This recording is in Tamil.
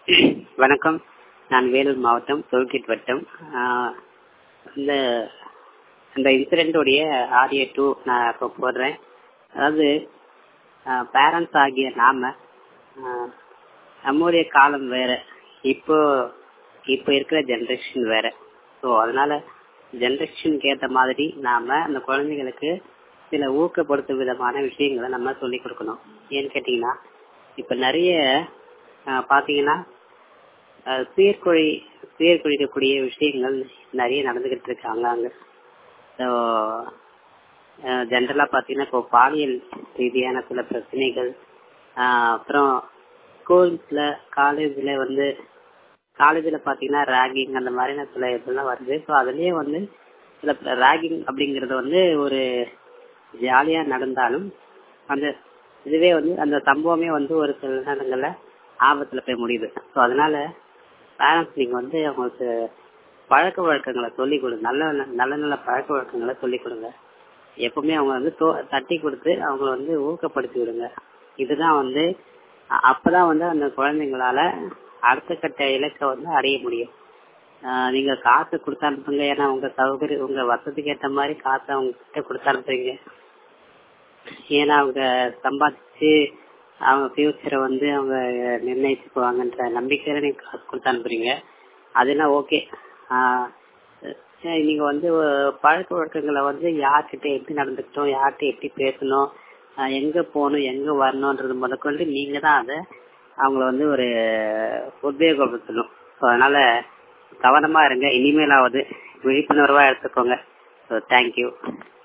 வணக்கம் நான் வேலூர் மாவட்டம் டோல்கேட் வட்டம் ஆஹ் இந்த இந்த இன்சிடென்டோடைய ஆடியோ டூ நான் இப்போ போடுறேன் அதாவது பேரண்ட்ஸ் ஆகிய நாம ஆஹ் நம்முடைய காலம் வேற இப்போ இப்போ இருக்கிற ஜென்ரேஷன் வேற ஸோ அதனால ஜென்ரேஷனுக்கு ஏற்ற மாதிரி நாம அந்த குழந்தைங்களுக்கு சில ஊக்கப்படுத்தும் விதமான விஷயங்களை நம்ம சொல்லி கொடுக்கணும் ஏன்னு கேட்டீங்கன்னா இப்ப நிறைய ஆஹ் பாத்தீங்கன்னா ஆஹ் சீர்குழி சீர்குழிக்கக்கூடிய விஷயங்கள் நிறைய நடந்துகிட்டு இருக்கு அங்கங்க ஸோ ஜென்ரலா பாத்தீங்கன்னா இப்போ பாலியல் ரீதியான சில பிரச்சனைகள் ஆஹ் அப்புறம் ஸ்கூல்ஸ்ல காலேஜ்ல வந்து காலேஜ்ல பாத்தீங்கன்னா ரேகிங் அந்த மாதிரியான சில இதெல்லாம் வருது ஸோ அதுலயே வந்து சில ரேகிங் அப்படிங்கறது வந்து ஒரு ஜாலியா நடந்தாலும் அந்த இதுவே வந்து அந்த சம்பவமே வந்து ஒரு சில நேரங்கள்ல ஆபத்துல போய் முடியுது ஸோ அதனால பேரண்ட்ஸ் நீங்க வந்து அவங்களுக்கு பழக்க வழக்கங்களை சொல்லி கொடுங்க நல்ல நல்ல நல்ல பழக்க வழக்கங்களை சொல்லி கொடுங்க எப்பவுமே அவங்க வந்து தட்டி கொடுத்து அவங்கள வந்து ஊக்கப்படுத்தி விடுங்க இதுதான் வந்து அப்பதான் வந்து அந்த குழந்தைங்களால அடுத்த கட்ட இலக்கை வந்து அடைய முடியும் நீங்க காசு கொடுத்து அனுப்புங்க ஏன்னா உங்க சௌகரியம் உங்க வசதிக்கு ஏற்ற மாதிரி காசை அவங்க கிட்ட கொடுத்து அனுப்புறீங்க ஏன்னா அவங்க சம்பாதிச்சு அவங்க ஃபியூச்சரை வந்து அவங்க நிர்ணயிச்சுக்குவாங்கன்ற நம்பிக்கையில நீங்க காசு கொடுத்து அனுப்புறீங்க அதெல்லாம் ஓகே நீங்க வந்து பழக்க வழக்கங்களை வந்து யார்கிட்ட எப்படி நடந்துக்கிட்டோம் யார்கிட்ட எப்படி பேசணும் எங்க போகணும் எங்க வரணும்ன்றது முதற்கொண்டு நீங்க தான் அதை அவங்கள வந்து ஒரு உத்வேகப்படுத்தணும் ஸோ அதனால கவனமா இருங்க இனிமேலாவது விழிப்புணர்வா எடுத்துக்கோங்க ஸோ தேங்க்யூ